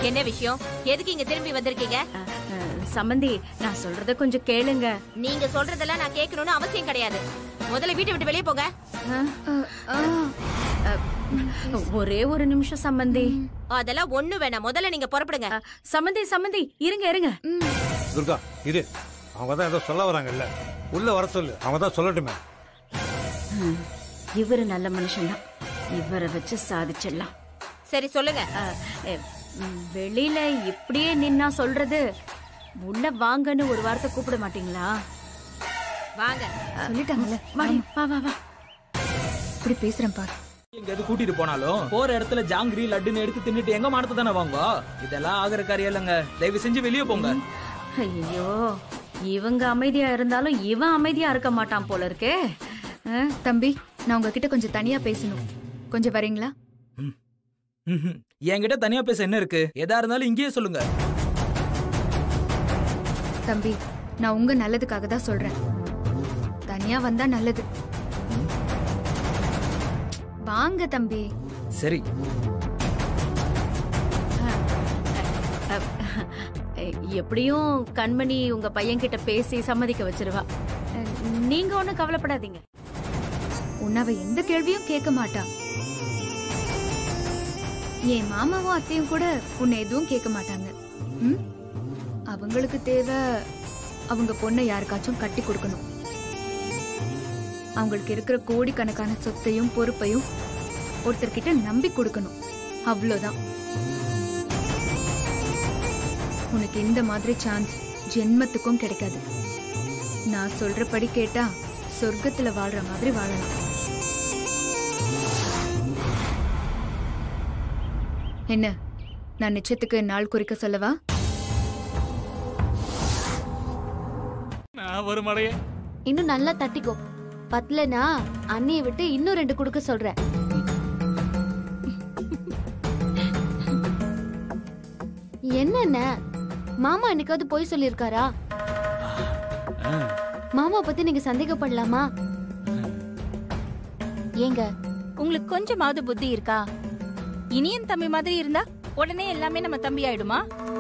என்ன விஷயம் எதுக்கு இங்க திரும்பி வந்திருக்கீங்க அ, அ, சம்மந்தி நான் சொல்றத கொஞ்சம் கேளுங்க நீங்க சொல்றதெல்லாம் நான் கேட்கணும்னு அவசியம் கிடையாது முதல்ல வீட்டை விட்டு வெளியே போங்க அ, அ, அ, ஒரே ஒரு நிமிஷம் சம்மந்தி அதெல்லாம் ஒண்ணு வேணாம் முதல்ல நீங்க புறப்படுங்க அ, சம்மந்தி சம்மந்தி இருங்க இருங்க துர்கா இரு அவங்க தான் ஏதோ சொல்ல வராங்கல்ல உள்ள வர சொல்லு அவங்க தான் சொல்லட்டுமே ம், இவரு நல்ல மனுஷன்தான் இவரை வச்சு சாதிச்சிடலாம் சரி சொல்லுங்க அ, எ, ம், வெளியில இப்படியே நின்னா சொல்றது உள்ள வாங்கன்னு ஒரு வார்த்தை கூப்பிட மாட்டீங்களா வாங்க சொல்லிட்டாங்கல்ல வாடி, வா வா வா இப்படி பேசுறேன் பாரு எங்கேயாவது கூட்டிட்டு போனாலும் போற இடத்துல ஜாங்கிரி லட்டுன்னு எடுத்து தின்னுட்டு எங்க மானத்தை தானே வாங்குவா இதெல்லாம் ஆகிற காரியம் இல்லைங்க தயவு செஞ்சு வெளியே போங்க ஐயோ இவங்க அமைதியா இருந்தாலும் இவன் அமைதியா இருக்க மாட்டான் போல இருக்கே அ, தம்பி நான் உங்ககிட்ட கொஞ்சம் தனியா பேசணும் கொஞ்சம் வரீங்களா ம்ஹும். என்கிட்ட தனியா பேச என்ன இருக்கு எதா இருந்தாலும் இங்கேயே சொல்லுங்க தம்பி நான் உங்க நல்லதுக்காக தான் சொல்றேன் தனியா வந்தா நல்லது வாங்க தம்பி சரி அ, எப்படியும் கண்மணி உங்க பையன்கிட்ட பேசி சம்மதிக்க வச்சிருவா அ, நீங்க ஒண்ணும் கவலைப்படாதீங்க உன்னை அவ எந்த கேள்வியும் கேட்க மாட்டா என் மாமாவும் அத்தையும் கூட உன்னை எதுவும் கேட்க மாட்டாங்க ம்? அவங்களுக்கு தேவை அவங்க பொண்ணை யாருக்காச்சும் கட்டி கொடுக்கணும் அவங்களுக்கு இருக்கிற கோடிக்கணக்கான சொத்தையும் பொறுப்பையும் ஒருத்தர்கிட்ட நம்பி கொடுக்கணும் அவ்வளோதான் உனக்கு இந்த மாதிரி சான்ஸ் ஜென்மத்துக்கும் கிடைக்காது நான் சொல்றபடி கேட்டா சொர்க்கத்துல வாழ்ற மாதிரி வாழலாம் என்ன நான் நிச்சயத்துக்கு நாள் குறிக்க சொல்லவா நான் ஒரு மடையே இன்னும் நல்லா தட்டிக்கோ பத்தலனா அண்ணியை விட்டு இன்னும் ரெண்டு கொடுக்க சொல்றேன் என்னென்ன மாமா என்னைக்காவது போய் சொல்லியிருக்காரா மாமா பத்தி நீங்க சந்தேகப்படலாமா ஏங்க உங்களுக்கு கொஞ்சமாவது புத்தி இருக்கா இனியன் தம்பி மாதிரி இருந்தா உடனே எல்லாமே நம்ம தம்பி ஆயிடுமா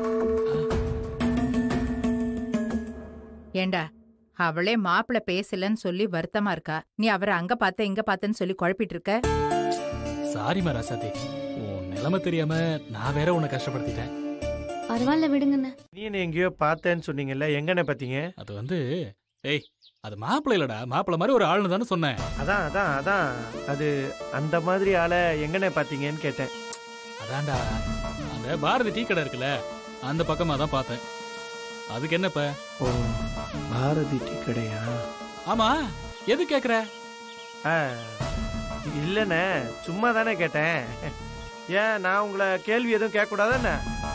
ஏண்டா அவளே மாப்பிள பேசலன்னு சொல்லி வருத்தமா இருக்கா நீ அவரை அங்க பார்த்த இங்க பார்த்தேன்னு சொல்லி குழப்பிட்டு இருக்க சாரிமா ராசாத்தி உன் நிலைமை தெரியாம நான் வேற உன்னை கஷ்டப்படுத்திட்டேன் பரவாயில்ல விடுங்கண்ணே நீ எங்கேயோ பார்த்தேன்னு சொன்னீங்கல்ல எங்கண்ணே பார்த்தீங்க அது வந்து ஏய் அது மாப்பிள்ளை இல்லடா மாப்பிள்ளை மாதிரி ஒரு ஆளுன்னு தானே சொன்னேன் அதான் அதான் அதான் அது அந்த மாதிரி ஆளை எங்கண்ணே பார்த்தீங்கன்னு கேட்டேன் அதான்டா அந்த பாரதி டீ கடை இருக்குல்ல அந்த பக்கமா தான் பார்த்தேன் அதுக்கு என்னப்ப ஓ பாரதி டீ கடையா ஆமா எது கேக்குற ஆ இல்லைண்ணே சும்மா தானே கேட்டேன் ஏன் நான் உங்களை கேள்வி எதுவும் கேட்கக்கூடாதாண்ணே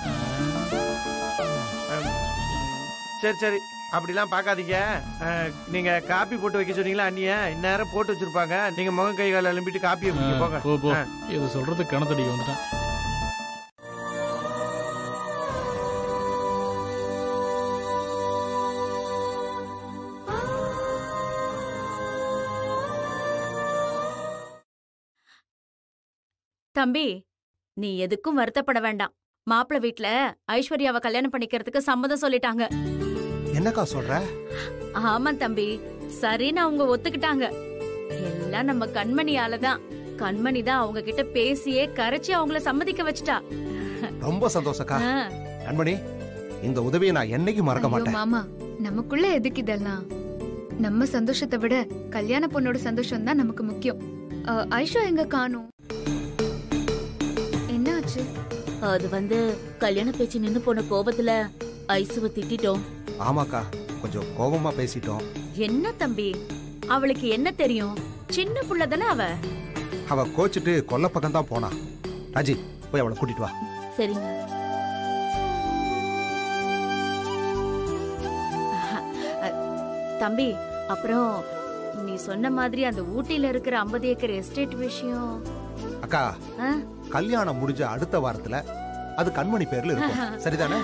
ஆம், சரி சரி அப்படிலாம் பார்க்காதீங்க ஆ, நீங்க காப்பி போட்டு வைக்க சொன்னீங்களா அண்ணிய இந்நேரம் போட்டு வச்சிருப்பாங்க நீங்க முகம் கை கால் எழும்பிட்டு காப்பியை குடிக்க போங்க போ போ ஆ. இது சொல்றதுக்கு கணத்தடிக்க வந்துட்டான் தம்பி நீ எதுக்கும் வருத்தப்பட வேண்டாம் மாப்பிள்ளை வீட்ல ஐஸ்வர்யாவை கல்யாணம் பண்ணிக்கிறதுக்கு சம்மதம் சொல்லிட்டாங்க என்னக்கா சொல்ற ஆமா தம்பி சரின்னு அவங்க ஒத்துக்கிட்டாங்க எல்லாம் நம்ம கண்மணியால தான் கண்மணி தான் அவங்க கிட்ட பேசியே கரைச்சி அவங்கள சம்மதிக்க வச்சுட்டா ரொம்ப சந்தோஷக்கா ஆ, கண்மணி இந்த உதவியை நான் என்னைக்கும் மறக்க ஐயோ மாட்டேன் மாமா நமக்குள்ள எதுக்கு இதெல்லாம் நம்ம சந்தோஷத்தை விட கல்யாண பொண்ணோட சந்தோஷம் தான் நமக்கு முக்கியம் அஹ், ஐஷா எங்க காணும் என்னாச்சு அது வந்து கல்யாண பேச்சு நின்னு போன கோபத்துல ஐசுவ திட்டிட்டோம் ஆமாக்கா கொஞ்சம் கோபமா பேசிட்டோம் என்ன தம்பி அவளுக்கு என்ன தெரியும் சின்ன புள்ள தானே அவ அவ கோச்சிட்டு கொல்ல பக்கம் தான் போனா ராஜி போய் அவளை கூட்டிட்டு வா சரிங்க தம்பி அப்புறம் நீ சொன்ன மாதிரி அந்த ஊட்டில இருக்கிற 50 ஏக்கர் எஸ்டேட் விஷயம் அக்கா ஆ? கல்யாணம் முடிஞ்ச அடுத்த வாரத்துல அது கண்மணி பேர்ல இருக்கும் சரிதானே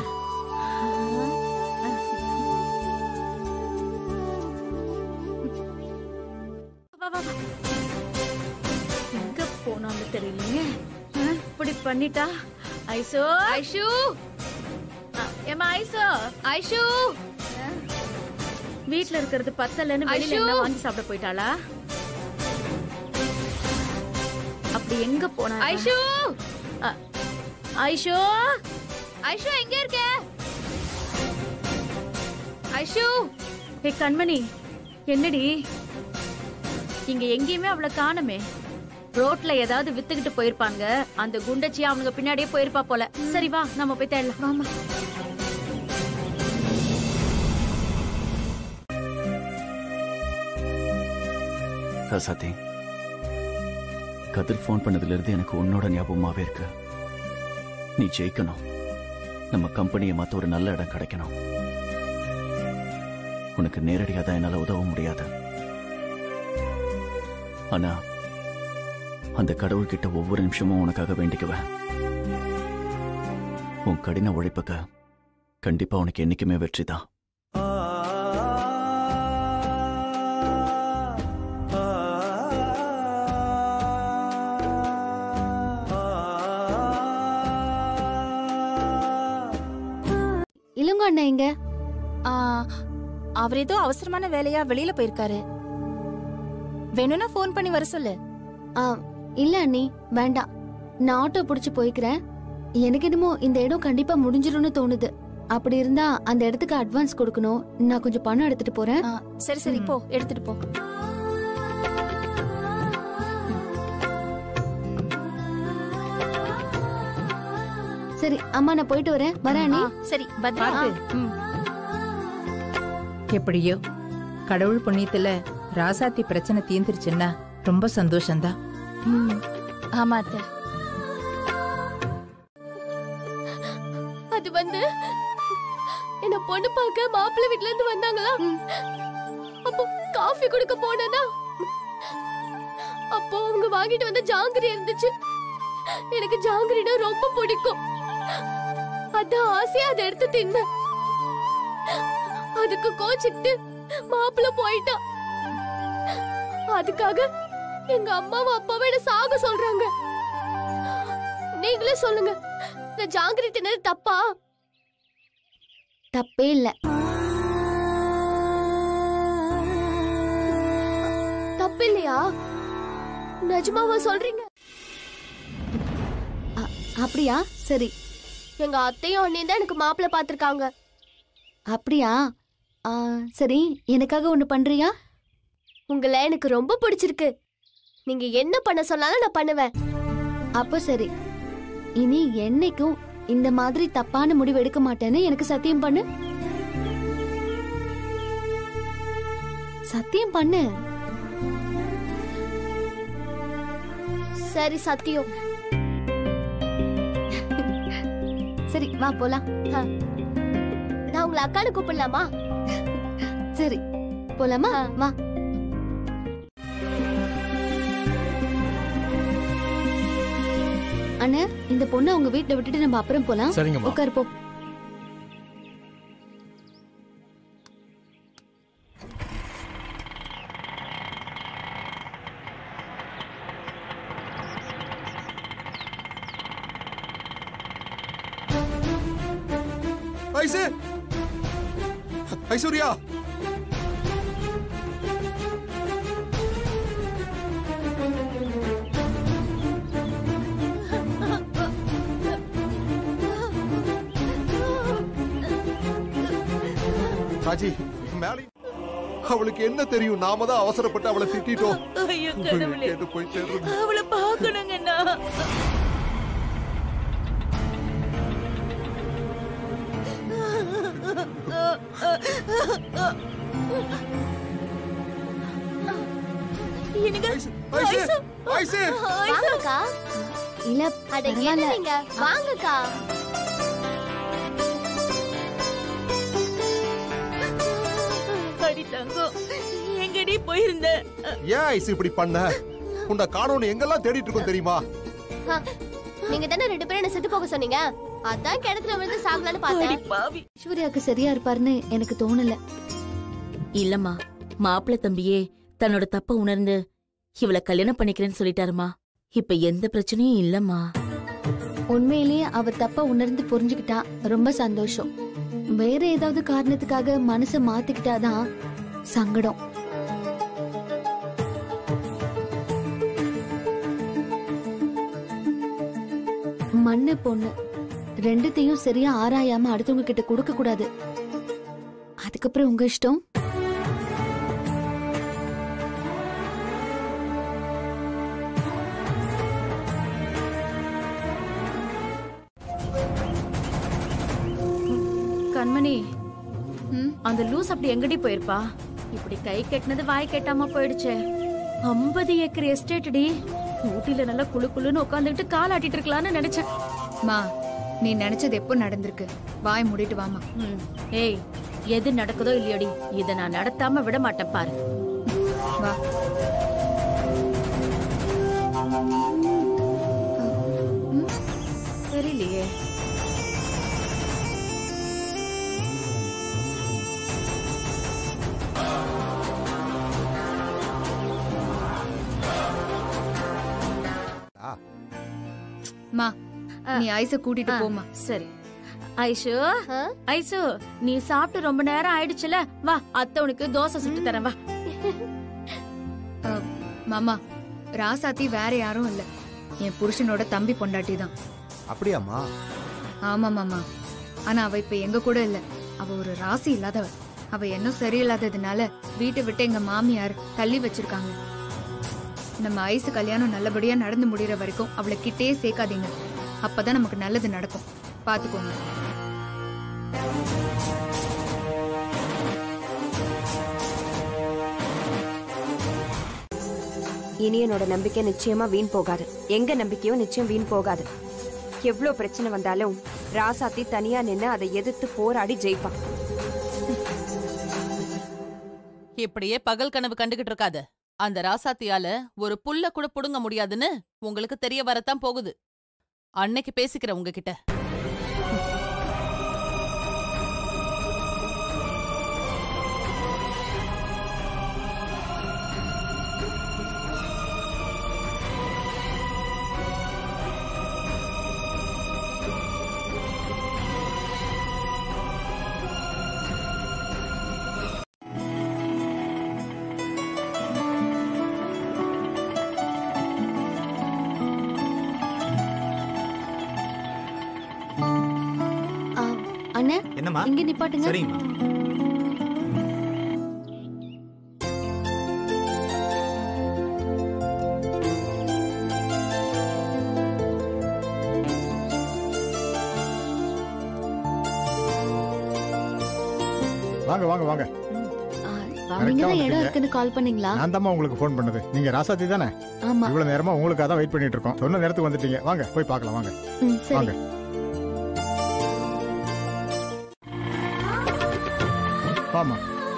வா, வா, வா. எங்க போனான்னு தெரியலையே ஆ, இப்படி பண்ணிட்டா ஐசோ ஐஷு ஏமா ஐசோ ஐஷு வீட்ல இருக்கிறது பத்தலன்னு வெளியில ஐஷு! என்ன வாங்கி சாப்பிட போயிட்டாளா அப்படி எங்க போனா இவ? ஐஷு அ- ஐஷோ ஐஷு எங்க இருக்க ஐஷு ஏ கண்மணி என்னடி இங்க எங்கேயுமே அவளை காணுமே ரோட்ல ஏதாவது வித்துக்கிட்டு போயிருப்பாங்க அந்த குண்டச்சி அவனுங்க பின்னாடியே போயிருப்பா போல சரி வா நம்ம போய் தேடலாம் வாமா சத்தி கதிர் ஃபோன் பண்ணதுல இருந்து எனக்கு உன்னோட ஞாபகமாவே இருக்கு நீ ஜெயிக்கணும் நம்ம கம்பெனியை மாத்த ஒரு நல்ல இடம் கிடைக்கணும் உனக்கு நேரடியா தான் என்னால உதவ முடியாது ஆனா அந்த கடவுள்கிட்ட ஒவ்வொரு நிமிஷமும் உனக்காக வேண்டிக்குவேன் உன் கடின உழைப்புக்கு கண்டிப்பா உனக்கு என்னைக்குமே வெற்றி தான் இளங்கோ அண்ணா எங்க ஆ, அவர் ஏதோ அவசரமான வேலையா வெளியில போயிருக்காரு வேணும்னா ஃபோன் பண்ணி வர சொல்லு ஆ, இல்ல அண்ணி வேண்டாம் நான் ஆட்டோ புடிச்சு போய்க்கிறேன் எனக்கு என்னமோ இந்த இடம் கண்டிப்பா முடிஞ்சிரும்னு தோணுது அப்படி இருந்தா அந்த இடத்துக்கு அட்வான்ஸ் கொடுக்கணும் நான் கொஞ்சம் பணம் எடுத்துட்டு போறேன் ஆ, சரி சரி போ எடுத்துட்டு போ சரி அம்மா நான் போயிட்டு வரேன் வரேன் அண்ணி சரி பத்ரா பார்த்து. எப்படியோ கடவுள் புண்ணியத்துல ராசாத்தி பிரச்சனை தீந்துருச்சுன்னா ரொம்ப சந்தோஷம்தான் ம், ஆமா அத்தை அது வந்து என்ன பொண்ணு பார்க்க மாப்பிள்ளை வீட்ல இருந்து வந்தாங்களா அப்போ காஃபி குடுக்க போனேனா அப்போ அவங்க வாங்கிட்டு வந்த ஜாங்கிரி இருந்துச்சு எனக்கு ஜாங்கிரினா ரொம்ப பிடிக்கும் அதான் ஆசையா அதை எடுத்து தின்னேன் அதுக்கு கோச்சிட்டு மாப்பிள்ளை போயிட்டான் அதுக்காக எங்க அம்மாவும் அப்பாவும் என்ன சாக சொல்றாங்க நீங்களே சொல்லுங்க இந்த ஜாங்கிரி தின்னது தப்பா தப்பே இல்ல தப்பு இல்லையா நிஜமாவா சொல்றீங்க அப்படியா சரி எங்க அத்தையும் அண்ணியும் தான் எனக்கு மாப்பிள்ளை பார்த்திருக்காங்க அப்படியா ஆ, சரி எனக்காக ஒண்ணு பண்றியா உங்களை எனக்கு ரொம்ப பிடிச்சிருக்கு நீங்க என்ன பண்ண சொன்னாலும் நான் பண்ணுவேன் அப்போ சரி இனி என்னைக்கும் இந்த மாதிரி தப்பான முடிவு எடுக்க மாட்டேன்னு எனக்கு சத்தியம் பண்ணு சத்தியம் பண்ணு சரி சத்தியம் சரி வா போலாம் நான் உங்களை அக்கானு கூப்பிடலாமா சரி போலாமா வா அண்ணா இந்த பொண்ணு அவங்க வீட்ல விட்டுட்டு நம்ம அப்புறம் போலாம் சரிங்கம்மா. உட்காரு போ ஐசு ஐஸ்வர்யா ராஜி மேலே அவளுக்கு என்ன தெரியும் நாம தான் அவசரப்பட்டு அவளை திட்டிட்டோம் ஐயோ கடவுளே கேட்டு போய் சேர்றது அவளை பார்க்கணுங்கண்ணா ஐசு ஐசு வாங்கக்கா இல்ல அட பரவாயில்ல. என்ன நீங்க வாங்கக்கா அடி தங்கம் எங்கடி போயிருந்த ஏன் ஐசு இப்படி பண்ண உன்னை காணோன்னு எங்கெல்லாம் தேடிட்டு இருக்கோம் தெரியுமா ஆ, நீங்க தானே ரெண்டு பேரும் என்ன செத்து போக சொன்னீங்க அதான் கிணத்துல விழுந்து சாகலான்னு பார்த்தேன் ஐஸ்வர்யாக்கு சரியா இருப்பாருன்னு எனக்கு தோணல இல்லம்மா மாப்பிள்ளை தம்பியே தன்னோட தப்ப உணர்ந்து இவளை கல்யாணம் பண்ணிக்கிறேன்னு சொல்லிட்டாருமா இப்ப எந்த பிரச்சனையும் இல்லம்மா உண்மையிலேயே அவ தப்ப உணர்ந்து புரிஞ்சுக்கிட்டா ரொம்ப சந்தோஷம் வேற ஏதாவது காரணத்துக்காக மனசை மாத்திக்கிட்டாதான் சங்கடம் மண்ணு பொண்ணு ரெண்டுத்தையும் சரியா ஆராயாம அடுத்தவங்க கிட்ட கொடுக்க கூடாது அதுக்கப்புறம் உங்க இஷ்டம் கண்மணி அந்த லூஸ் அப்படி எங்கடி போயிருப்பா இப்படி கை கட்டினது வாய் கட்டாம போயிடுச்சே ஐம்பது ஏக்கர் எஸ்டேட்டடி ஊட்டில நல்லா குளு குளுன்னு உட்காந்துக்கிட்டு கால் ஆட்டிட்டு இருக்கலாம்னு நினைச்சேன் மா நீ நினைச்சது எப்போ நடந்திருக்கு வாய் மூடிட்டு வாமா ம். ஏய் எது நடக்குதோ இல்லையோடி இத நான் நடத்தாம விட மாட்டேன் பாரு வா தெரியலையே மா நீ ஐஸ கூட்டிட்டு ஆ, போமா சரி ஐஷு ஐஷு நீ சாப்பிட்டு ரொம்ப நேரம் ஆயிடுச்சுல வா அத்தை உனக்கு தோசை சுட்டு தரேன் வா மாமா ராசாத்தி வேற யாரும் இல்ல என் புருஷனோட தம்பி பொண்டாட்டி தான் அப்படியாம்மா ஆமா மாமா ஆனா அவ இப்ப எங்க கூட இல்ல அவ ஒரு ராசி இல்லாதவ அவ இன்னும் சரியில்லாததுனால வீட்டை விட்டு எங்க மாமியார் தள்ளி வச்சிருக்காங்க நம்ம ஐசு கல்யாணம் நல்லபடியா நடந்து முடியற வரைக்கும் அவளை கிட்டே சேர்க்காதீங்க அப்பதான் நமக்கு நல்லது நடக்கும் பாத்துக்கோங்க இனியனோட நம்பிக்கை நிச்சயமா வீண் போகாது எங்க நம்பிக்கையும் நிச்சயம் வீண் போகாது எவ்வளவு பிரச்சனை வந்தாலும் ராசாத்தி தனியா நின்னு அதை எதிர்த்து போராடி ஜெயிப்பான் இப்படியே பகல் கனவு கண்டுகிட்டு இருக்காத அந்த ராசாத்தியால ஒரு புல்ல கூட புடுங்க முடியாதுன்னு உங்களுக்கு தெரிய வரத்தான் போகுது அன்னைக்கு பேசிக்கிறேன் உங்ககிட்ட ஆ, அண்ணே என்னம்மா இங்க நிப்பாட்டுங்க சரிங்கம்மா வாங்க வாங்க வாங்க நீங்க தான் வந்துட்டீங்க. இடம் இருக்குன்னு கால் பண்ணீங்களா நான் தாம்மா உங்களுக்கு ஃபோன் பண்ணது நீங்க ராசாத்தி தானே ஆமா இவ்வளவு நேரமா உங்களுக்காக தான் வெயிட் பண்ணிட்டு இருக்கோம் சொன்ன நேரத்துக்கு வந்துட்டீங்க வாங்க போய் பார்க்கலாம் வாங்க ம், சரி வாங்க வாமா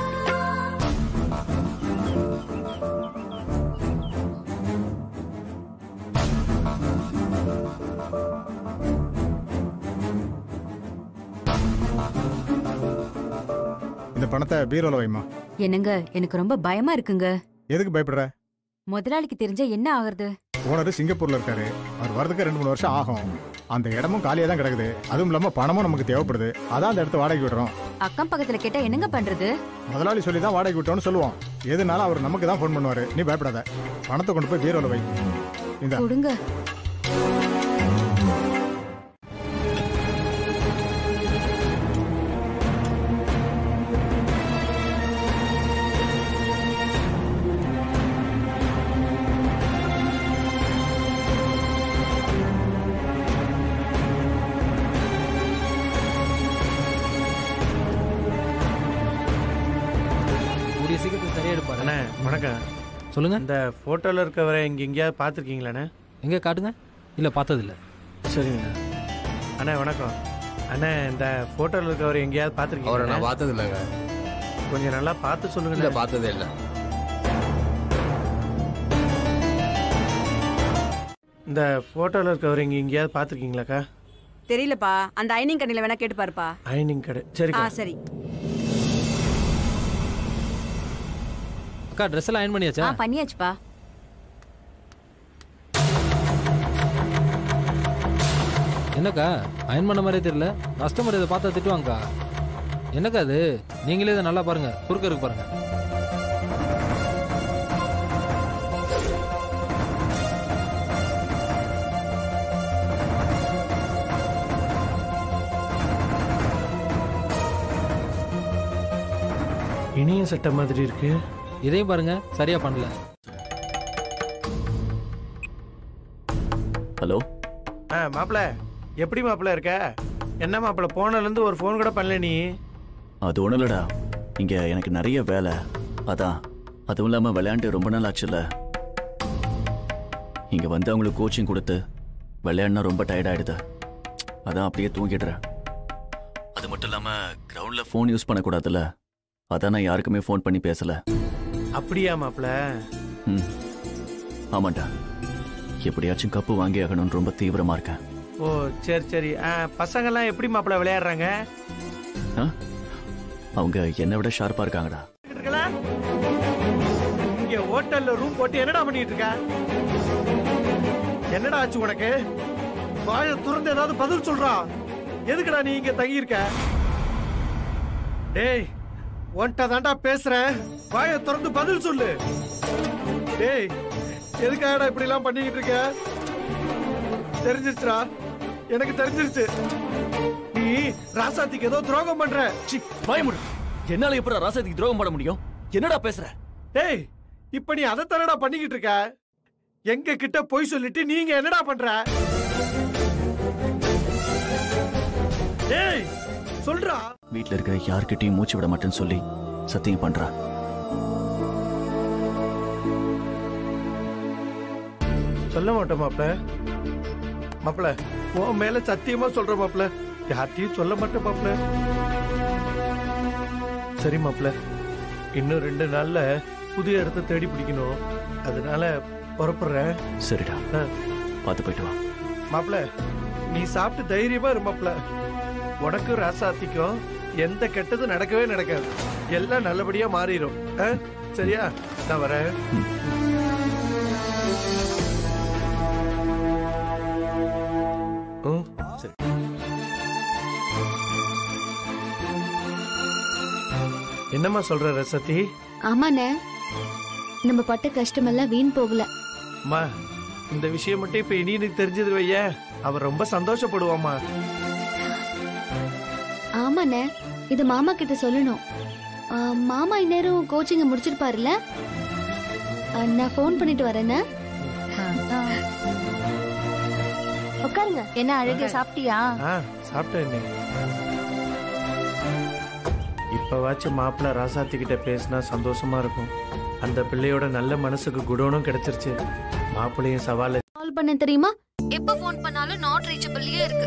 இந்த பணத்தை பீரோல வைமா என்னங்க எனக்கு ரொம்ப பயமா இருக்குங்க எதுக்கு பயப்படுற முதலாளிக்கு தெரிஞ்ச என்ன ஆகுறது ஓனர் சிங்கப்பூர்ல இருக்காரு அவர் வரதுக்கு ரெண்டு மூணு வருஷம் ஆகும் அந்த இடமும் காலியா தான் கிடக்குது அதுவும் இல்லாம பணமும் நமக்கு தேவைப்படுது அதான் அந்த இடத்த வாடகைக்கு விடுறோம் அக்கம் பக்கத்துல கேட்டா என்னங்க பண்றது முதலாளி சொல்லி தான் வாடகை விட்டோம்னு சொல்லுவோம் எதுனாலும் அவர் நமக்கு தான் ஃபோன் பண்ணுவாரு நீ பயப்படாத பணத்தை கொண்டு போய் பீரோல வை இந்த கொடுங்க கூடிய சீக்கிரத்தில் சரியா இருப்பாரு அண்ணே வணக்கம் சொல்லுங்க இந்த ஃபோட்டோவில் இருக்கவரை இங்கே எங்கேயாவது பார்த்துருக்கீங்களாண்ணே எங்க காட்டுங்க இல்ல பார்த்ததில்ல சரிங்கண்ணா அண்ணே வணக்கம் அண்ணே இந்த ஃபோட்டோவில் இருக்கவரை எங்கேயாவது பார்த்துருக்கீங்க அவரை நான் பார்த்தது இல்லைங்க கொஞ்சம் நல்லா பார்த்து சொல்லுங்க இல்லை பார்த்ததே இல்லை இந்த ஃபோட்டோவில் இருக்கவரை இங்கே எங்கேயாவது பார்த்துருக்கீங்களாக்கா தெரியலப்பா அந்த ஐனிங் கடையில வேணா கேட்டு பாருப்பா ஐனிங் கடை ஆ சரிக்கா சரி அக்கா ட்ரெஸ் எல்லாம் அயன் பண்ணியாச்சா ஆ பண்ணியாச்சுப்பா என்னக்கா அயன் பண்ண மாதிரியே தெரியல கஸ்டமர் இதை பார்த்தா திட்டுவாங்கக்கா என்னக்கா அது நீங்களே இதை நல்லா பாருங்க சுருக்க இருக்கு பாருங்க இனிய சட்டை மாதிரி இருக்கு இதையும் பாருங்க சரியா பண்ணல ஹலோ ஆ மாப்பிள எப்படி மாப்பிள இருக்க என்ன மாப்பிள போனதுலேருந்து ஒரு ஃபோன் கூட பண்ணல நீ அது ஒன்றும் இல்லடா இங்கே எனக்கு நிறைய வேலை அதான் அதுவும் இல்லாமல் விளையாண்டு ரொம்ப நாள் ஆச்சுல்ல இங்கே வந்து அவங்களுக்கு கோச்சிங் கொடுத்து விளையாடினா ரொம்ப டயர்ட் ஆயிடுது அதான் அப்படியே தூங்கிடுறேன் அது மட்டும் இல்லாமல் கிரவுண்டில் ஃபோன் யூஸ் பண்ணக்கூடாதுல்ல அதான் நான் யாருக்குமே ஃபோன் பண்ணி பேசல அப்படியா மாப்பிள ம் ஆமாண்டா எப்படியாச்சும் கப்பு வாங்கி ஆகணும்னு ரொம்ப தீவிரமா இருக்கேன் ஓ சரி சரி ஆ பசங்கெல்லாம் எப்படி மாப்பிள விளையாடுறாங்க ஆ? அவங்க என்னை விட ஷார்ப்பா இருக்காங்கடா இருக்கல? இங்க ஹோட்டல்ல ரூம் போட்டு என்னடா பண்ணிட்டு இருக்க என்னடா ஆச்சு உனக்கு வாய துறந்து ஏதாவது பதில் சொல்றா எதுக்குடா நீ இங்க தங்கி இருக்க டேய் உன்கிட்ட தாண்டா பேசுறேன் வாய திறந்து பதில் சொல்லு டேய் எதுக்காகடா இப்படி எல்லாம் பண்ணிக்கிட்டு இருக்க தெரிஞ்சிருச்சுடா எனக்கு தெரிஞ்சிருச்சு நீ ராசாத்திக்கு ஏதோ துரோகம் பண்ற பயமுடு என்னால எப்படி ராசாதிக்கு துரோகம் பண்ண முடியும் என்னடா பேசுற டேய் இப்ப நீ அதை தானடா பண்ணிக்கிட்டு இருக்க எங்க கிட்ட பொய் சொல்லிட்டு நீங்க என்னடா பண்ற டேய் சொல்றா வீட்ல இருக்கிற யார்கிட்டயும் மூச்சு விட மாட்டேன்னு சொல்லி சத்தியம் பண்றா சொல்ல மாட்டோம் மாப்ள மாப்ள உன் மேல சத்தியமா சொல்ற மாப்ள யார்கிட்டயும் சொல்ல மாட்டேன் மாப்ள சரி மாப்ள இன்னும் ரெண்டு நாள்ல புதிய இடத்த தேடி பிடிக்கணும் அதனால புறப்படுறேன் சரிடா ஆ. பார்த்து போயிட்டு வா மாப்ள நீ சாப்பிட்டு தைரியமா இரு மாப்ள உனக்கும் ராசாத்திக்கும் எந்த கெட்டதும் நடக்கவே நடக்காது எல்லாம் நல்லபடியா மாறிடும் ஆ? சரியா நான் வரேன் ம், சரி என்னம்மா சொல்ற ரசத்தி ஆமாண்ணே நம்ம பட்ட கஷ்டமெல்லாம் வீண் போகல அம்மா இந்த விஷயம் மட்டும் இப்ப இனியனுக்கு தெரிஞ்சது வைய அவர் ரொம்ப சந்தோஷப்படுவாம்மா ஆமாண்ணே இது மாமா கிட்ட சொல்லணும் ஆ, மாமா இந்நேரம் கோச்சிங்க முடிச்சிருப்பாருல்ல ஆ, நான் ஃபோன் பண்ணிட்டு வரேண்ணே ஆ. உட்காருங்க என்ன அழகு சாப்பிட்டியா ஆ சாப்பிட்டேன் நீ இப்பவாச்சும் மாப்பிள்ள ராசாத்தி கிட்ட பேசினா சந்தோஷமா இருக்கும் அந்த பிள்ளையோட நல்ல மனசுக்கு குடோனும் கிடைச்சிருச்சு மாப்பிள்ளையும் சவால கால் பண்ண தெரியுமா எப்ப ஃபோன் பண்ணாலும் நாட் ரீச்சபிள்லயே இருக்கு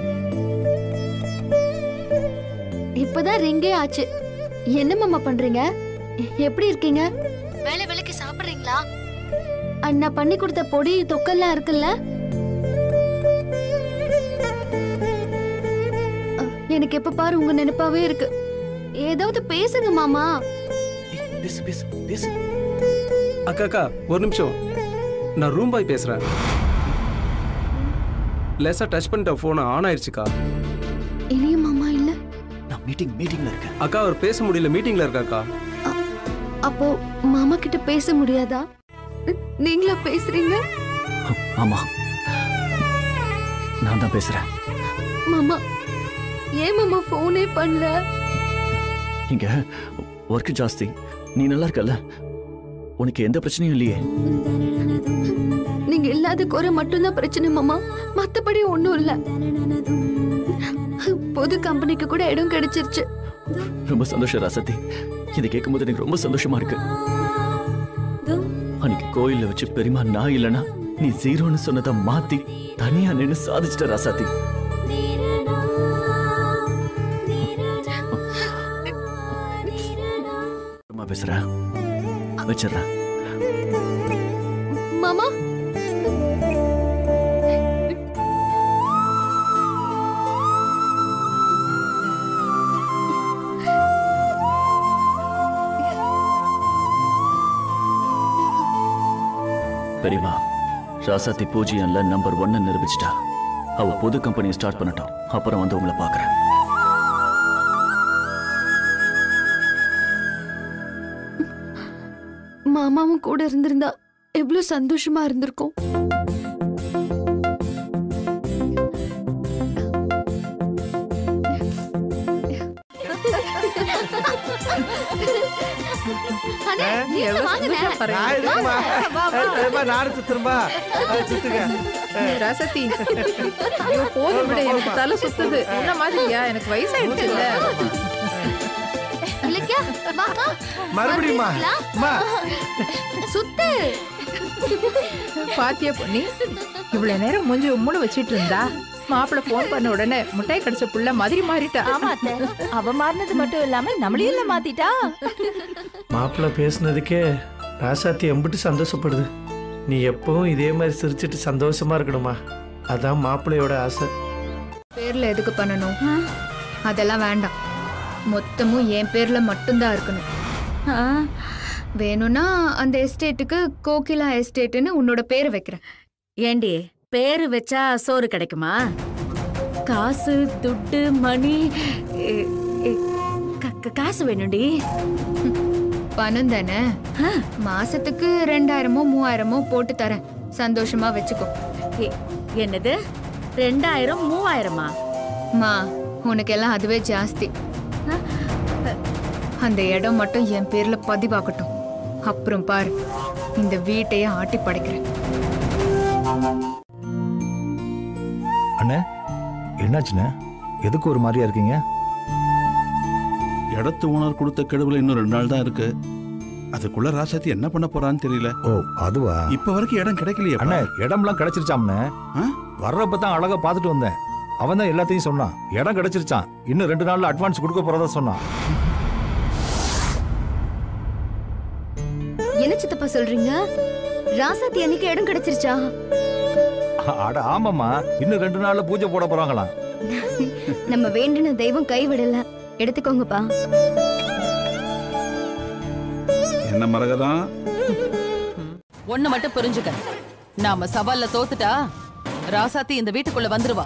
இப்பதான் ரிங்கே ஆச்சு என்ன மாமா பண்றீங்க எப்படி இருக்கீங்க வேலை வேலைக்கு சாப்பிடுறீங்களா அண்ணா பண்ணி கொடுத்த பொடி தொக்கெல்லாம் இருக்குல்ல அ, எனக்கு எப்ப பாரு உங்க நினைப்பாவே இருக்கு ஏதாவது பேசுங்க மாமா பேசு பேசு பேசு அக்கா அக்கா ஒரு நிமிஷம் நான் ரூம் பாய் பேசுறேன் லேசா டச் பண்ணிட்ட ஃபோன் ஆன் ஆயிடுச்சுக்கா இனிய மாமா இல்ல நான் மீட்டிங் மீட்டிங்ல இருக்கேன் அக்கா அவர் பேச முடியல மீட்டிங்ல இருக்காக்கா அப்போ மாமா கிட்ட பேச முடியாதா நீங்களா பேசுறீங்க ஆமா நான் தான் பேசுறேன் மாமா ஏன் மாமா போனே பண்ணல இங்க ஒர்க் ஜாஸ்தி நீ நல்லா இருக்கல்ல உனக்கு எந்த பிரச்சனையும் இல்லையே நீங்க இல்லாத குறை மட்டும்தான் பிரச்சனை மாமா மத்தபடி ஒண்ணும் இல்ல பொது கம்பெனிக்கு கூட இடம் கிடைச்சிருச்சு ரொம்ப சந்தோஷம் ராசத்தி இதை கேட்கும்போது எனக்கு ரொம்ப சந்தோஷமா இருக்கு அன்னைக்கு கோயில்ல வச்சு பெரியமா நான் இல்லனா நீ ஜீரோன்னு சொன்னதை மாத்தி தனியா நின்னு சாதிச்சிட்ட ராசாத்தி அம்மா பேசுறேன் வச்சிடுறேன் மாமா பெரியமா ராசாத்தி பூஜ்யம்ல நம்பர் ஒன்னு நிரூபிச்சிட்டா அவ புது கம்பெனியை ஸ்டார்ட் பண்ணட்டும் அப்புறம் வந்து உங்களை பார்க்குறேன் மாமாவும் கூட இருந்திருந்தா எவ்வளவு சந்தோஷமா இருந்திருக்கும் ஆ? நான் எதுக்குமா? ஏ, ஏம்மா, நானும் சுத்துறேம்மா. ஆ, சுத்துங்க. ரசத்தி ஐயோ போதும் விட எனக்கு தலை சுத்துது என்ன மாதிரியா எனக்கு வயசாயிடுச்சுல்ல இலக்கியா வா வா மறுபடியுமா அம்மா சுத்து பாத்தியா பொண்ணி இவ்வளவு நேரம் மூஞ்சி உம்முன்னு வச்சிட்டு இருந்தா மாப்பிள்ள போன் பண்ண உடனே முட்டாய் கடிச்ச புள்ள மாதிரி மாறிட்டா ஆமா அத்தை அவ மாறினது மட்டும் இல்லாம நம்மளையும் இல்ல மாத்திட்டா மாப்பிள்ளை பேசுனதுக்கே ராசாத்தி எம்பிட்டு சந்தோஷப்படுது நீ எப்பவும் இதே மாதிரி சிரிச்சிட்டு சந்தோஷமா இருக்கணுமா அதான் மாப்பிள்ளையோட ஆசை பேர்ல எதுக்கு பண்ணணும் அதெல்லாம் வேண்டாம் மொத்தமும் என் பேர்ல மட்டும்தான் இருக்கணும் வேணும்னா அந்த எஸ்டேட்டுக்கு கோகிலா எஸ்டேட்டுன்னு உன்னோட பேரை வைக்கிறேன் ஏண்டி பேரு வச்சா சோறு கிடைக்குமா காசு துட்டு மணி எ, எ, க- க- காசு வேணும்டி பணம் தானே மாசத்துக்கு ரெண்டாயிரமோ மூவாயிரமோ போட்டு தரேன் சந்தோஷமா வச்சுக்கோ எ- என்னது ரெண்டாயிரம் மூவாயிரமா மா உனக்கெல்லாம் அதுவே ஜாஸ்தி அந்த இடம் மட்டும் என் பேர்ல பதிவாக்கட்டும் அப்புறம் பாரு இந்த வீட்டையே ஆட்டி படைக்கிறேன் அண்ணே என்னாச்சுண்ணே எதுக்கு ஒரு மாதிரியா இருக்கீங்க இடத்து ஓனர் கொடுத்த கெடுவில் இன்னும் ரெண்டு நாள் தான் இருக்கு அதுக்குள்ள ராசாத்தி என்ன பண்ண போறான்னு தெரியல ஓ அதுவா இப்ப வரைக்கும் இடம் கிடைக்கலையே அண்ணே இடம்லாம் கிடைச்சிருச்சாம்ண்ணே வர்றப்ப தான் அழகா பார்த்துட்டு வந்தேன் அவன் தான் எல்லாத்தையும் சொன்னான் இடம் கிடைச்சிருச்சான் இன்னும் ரெண்டு நாள்ல அட்வான்ஸ் கொடுக்க போறதா சொன்னான் என்ன சித்தப்பா சொல்றீங்க ராசாத்தி அன்னைக்கு இடம் கிடைச்சிருச்சா அட ஆமாம்மா இன்னும் ரெண்டு நாள்ல பூஜை போட போறாங்களாம் நம்ம வேண்டின தெய்வம் கைவிடல எடுத்துக்கோங்கப்பா என்ன மரகதான் ஒண்ணு மட்டும் புரிஞ்சுக்க நாம சவால்ல தோத்துட்டா ராசாத்தி இந்த வீட்டுக்குள்ள வந்துருவா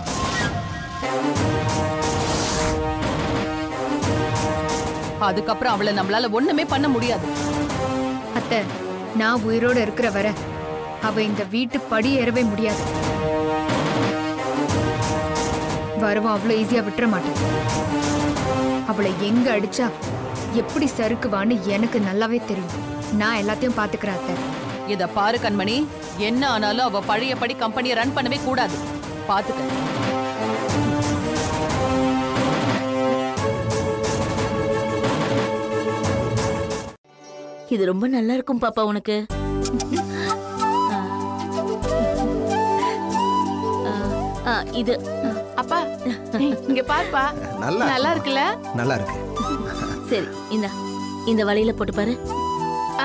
அதுக்கப்புறம் அவளை நம்மளால ஒண்ணுமே பண்ண முடியாது அத்தை நான் உயிரோட இருக்கிற வர அவ இந்த வீட்டு படி ஏறவே முடியாது வரவும் அவ்வளோ ஈஸியா விட்டுற மாட்டேன் அவளை எங்க அடிச்சா எப்படி சறுக்குவான்னு எனக்கு நல்லாவே தெரியும் நான் எல்லாத்தையும் பாத்துக்கிறேன் அத்தை இத பாரு கண்மணி என்ன ஆனாலும் அவ பழையபடி கம்பெனியை ரன் பண்ணவே கூடாது பாத்துக்க இது ரொம்ப நல்லா இருக்கும் பாப்பா உனக்கு ஆ, ஆ, இது அப்பா இங்க பாருப்பா நல்லா நல்லா இருக்குல்ல நல்லா இருக்கு சரி இந்த இந்த வலையில போட்டு பாரு ஆ.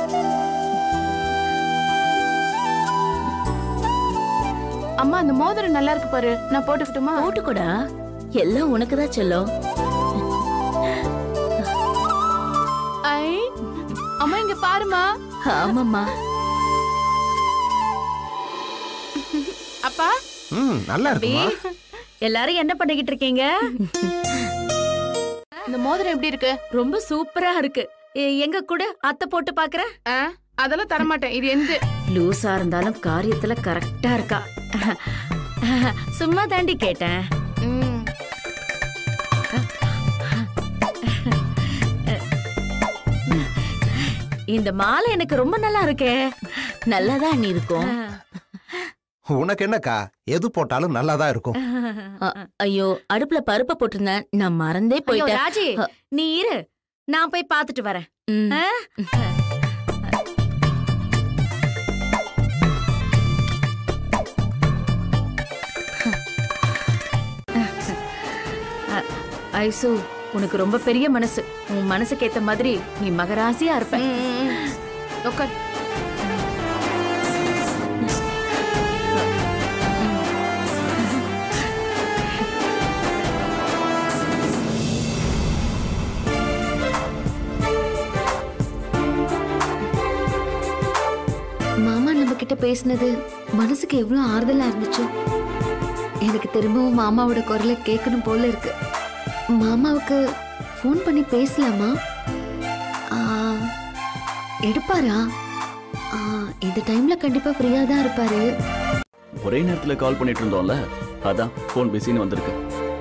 அம்மா அந்த மோதிரம் நல்லா இருக்கு பாரு நான் போட்டுக்கிட்டுமா போட்டுக்கூடா எல்லாம் உனக்கு தான் செல்லம் ஐ அம்மா இங்க பாருமா ஆமாம்மா அப்பா ம் நல்லா இருக்குமா எல்லாரும் என்ன பண்ணிக்கிட்டு இருக்கீங்க இந்த மோதிரம் எப்படி இருக்கு ரொம்ப சூப்பரா இருக்கு எ- எங்க கூட அத்தை போட்டு பாக்குறேன் அதெல்லாம் தரமாட்டேன் இது எந்த லூசா இருந்தாலும் காரியத்துல கரெக்டா இருக்கா சும்மா தாண்டி கேட்டேன் இந்த மாலை எனக்கு ரொம்ப நல்லா இருக்கே நல்லாதான் நீ இருக்கும் உனக்கு என்னக்கா எது போட்டாலும் நல்லா தான் இருக்கும் அ- ஐயோ அடுப்புல பருப்பை போட்டிருந்தேன் நான் மறந்தே ஐயோ, போயிட்டேன் ராஜி நீ இரு நான் போய் பார்த்துட்டு வரேன் ம். ஆ? அ- ஐசு உனக்கு ரொம்ப பெரிய மனசு உன் மனசுக்கு ஏத்த மாதிரி நீ மகராசியா இருப்ப உட்கார் மாமா நம்ம கிட்ட பேசினது மனசுக்கு எவ்வளவு ஆறுதலா இருந்துச்சு எனக்கு திரும்பவும் மாமாவோட குரலை கேட்கணும் போல இருக்கு மாமாவுக்கு ஃபோன் பண்ணி பேசலாமா ஆ, எடுப்பாரா ஆ, இந்த டைம்ல கண்டிப்பா ஃப்ரீயா தான் இருப்பாரு ஒரே நேரத்துல கால் பண்ணிட்டு இருந்தோம்ல அதான் ஃபோன் பிஸின்னு வந்திருக்கு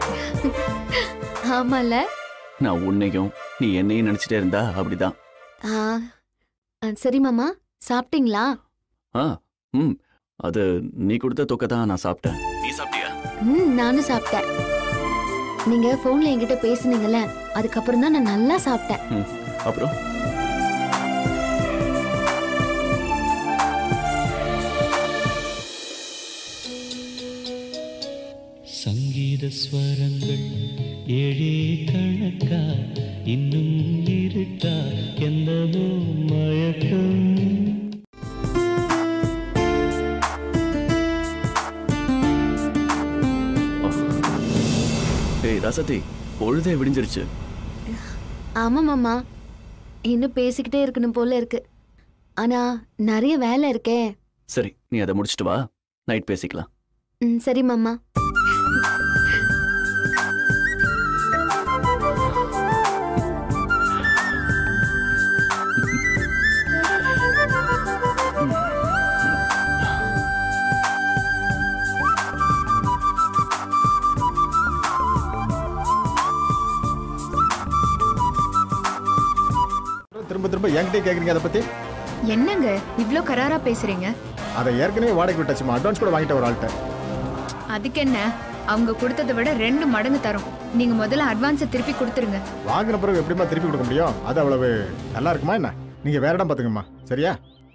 ஆமால நான் உன்னையும் நீ என்னையும் நினைச்சிட்டே இருந்தா அப்படிதான் ஆ, ஆ, சரி மாமா சாப்பிட்டீங்களா ஆ ம் அது நீ கொடுத்த தொக்கை தான் நான் சாப்பிட்டேன் நீ சாப்பிட்டியா ம் நானும் சாப்பிட்டேன் நீங்க போன்ல என்கிட்ட பேசுனீங்கல்ல அதுக்கப்புறம் தான் நான் நல்லா சாப்பிட்டேன் ம் அப்புறம் சங்கீத ஸ்வரங்கள் ஏழே கணக்கா இன்னும் இருக்கா என்னவோ மயக்கம் டேய் ரசதி பொழுதே விடிஞ்சிருச்சு ஆமா மாமா இன்னும் பேசிக்கிட்டே இருக்கணும் போல இருக்கு ஆனா நிறைய வேலை இருக்கே சரி நீ அதை முடிச்சிட்டு வா நைட் பேசிக்கலாம் ம் சரி மாமா திரும்ப திரும்ப என்கிட்டயே கேக்குறீங்க அதை பத்தி என்னங்க இவ்ளோ கராரா பேசுறீங்க அதை ஏற்கனவே வாடகை விட்டாச்சுமா அட்வான்ஸ் கூட வாங்கிட்ட ஒரு ஆள்கிட்ட அதுக்கு என்ன அவங்க கொடுத்ததை விட ரெண்டு மடங்கு தரும் நீங்க முதல்ல அட்வான்ஸை திருப்பி கொடுத்துருங்க வாங்கின பிறகு எப்படிம்மா திருப்பி கொடுக்க முடியும் அது அவ்வளவு நல்லா இருக்குமா என்ன நீங்க வேற இடம் பாத்துங்கம்மா சரியா